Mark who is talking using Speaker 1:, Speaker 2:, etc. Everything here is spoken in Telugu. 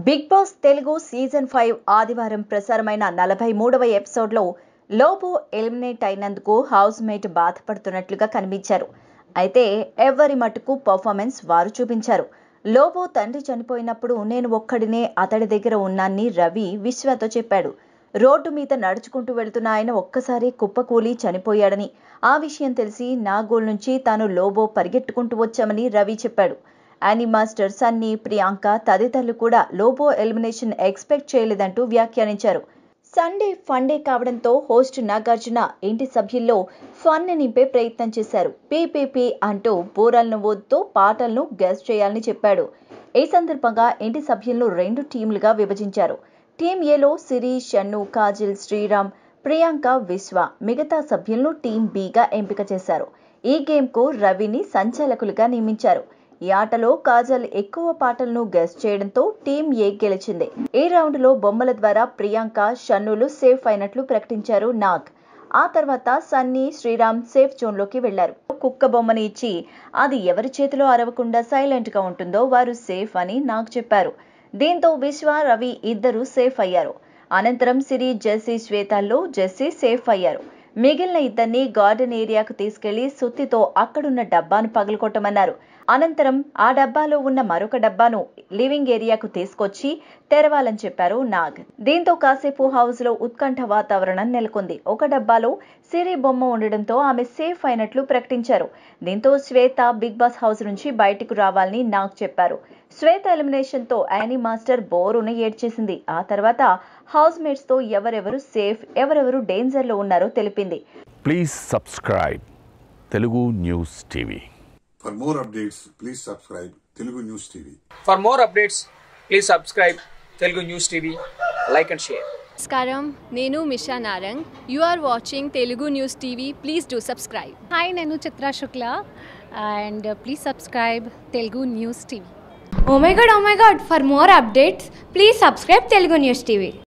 Speaker 1: Big Boss Telugu season five ఆదివారం ప్రసారమైన నలభై మూడవ ఎపిసోడ్లో లోబో ఎలిమినేట్ అయినందుకు హౌస్ మేట్ బాధపడుతున్నట్లుగా కనిపించారు అయితే ఎవరి మటుకు పర్ఫార్మెన్స్ వారు చూపించారు లోబో తండ్రి చనిపోయినప్పుడు నేను ఒక్కడినే అతడి దగ్గర ఉన్నాన్ని రవి విశ్వతో చెప్పాడు రోడ్డు మీద నడుచుకుంటూ వెళ్తున్న ఆయన ఒక్కసారి కుప్పకూలి చనిపోయాడని ఆ విషయం తెలిసి నా గోల్ నుంచి తాను లోబో పరిగెట్టుకుంటూ వచ్చామని రవి చెప్పాడు యానీ మాస్టర్ సన్నీ ప్రియాంక తదితరులు కూడా లోబో ఎలిమినేషన్ ఎక్స్పెక్ట్ చేయలేదంటూ వ్యాఖ్యానించారు సండే ఫండే కావడంతో హోస్ట్ నాగార్జున ఇంటి సభ్యుల్లో ఫన్ నింపే ప్రయత్నం చేశారు పీపీపీ అంటూ బూరలను ఊదుతూ పాటలను గెస్ చేయాలని చెప్పాడు ఈ సందర్భంగా ఇంటి సభ్యులను రెండు టీంలుగా విభజించారు టీం ఏలో సిరి షన్ను కాజిల్ శ్రీరామ్ ప్రియాంక విశ్వ మిగతా సభ్యులను టీం బిగా ఎంపిక చేశారు ఈ గేమ్కు రవిని సంచాలకులుగా నియమించారు ఈ ఆటలో కాజల్ ఎక్కువ పాటలను గెస్ చేయడంతో టీం ఏ గెలిచింది ఈ రౌండ్ లో బొమ్మల ద్వారా ప్రియాంక షన్నులు సేఫ్ అయినట్లు ప్రకటించారు నాగ్ ఆ తర్వాత సన్నీ శ్రీరామ్ సేఫ్ జోన్ లోకి వెళ్లారు కుక్క బొమ్మని ఇచ్చి అది ఎవరి చేతిలో అరవకుండా సైలెంట్ గా ఉంటుందో వారు సేఫ్ అని నాగ్ చెప్పారు దీంతో విశ్వ రవి ఇద్దరు సేఫ్ అయ్యారు అనంతరం సిరి జెస్సీ శ్వేతాల్లో జెస్సీ సేఫ్ అయ్యారు మిగిలిన ఇద్దరిని గార్డెన్ ఏరియాకు తీసుకెళ్లి సుత్తితో అక్కడున్న డబ్బాను పగలకొట్టమన్నారు అనంతరం ఆ డబ్బాలో ఉన్న మరొక డబ్బాను లివింగ్ ఏరియాకు తీసుకొచ్చి తెరవాలని చెప్పారు నాగ్ దీంతో కాసేపు హౌస్ లో ఉత్కంఠ వాతావరణం నెలకొంది ఒక డబ్బాలో సిరి బొమ్మ ఉండడంతో ఆమె సేఫ్ అయినట్లు ప్రకటించారు దీంతో శ్వేత బిగ్ బాస్ హౌస్ నుంచి బయటకు రావాలని నాగ్ చెప్పారు శ్వేత ఎలిమినేషన్ తో యానీ మాస్టర్ బోరును ఏడ్చేసింది ఆ తర్వాత హౌస్ మేట్స్ తో ఎవరెవరు సేఫ్ ఎవరెవరు డేంజర్ లో ఉన్నారో తెలిపింది
Speaker 2: please subscribe Telugu news TV
Speaker 3: For more updates, please subscribe Telugu News TV.
Speaker 4: For more updates, please subscribe Telugu News TV, like and share.
Speaker 5: నమస్కారం నేను Misha Narang you are watching Telugu news TV please do subscribe
Speaker 6: hi నేను Chitra Shukla and please subscribe Telugu news TV
Speaker 7: Oh my god, oh my god, for more updates, please subscribe Telugu News TV.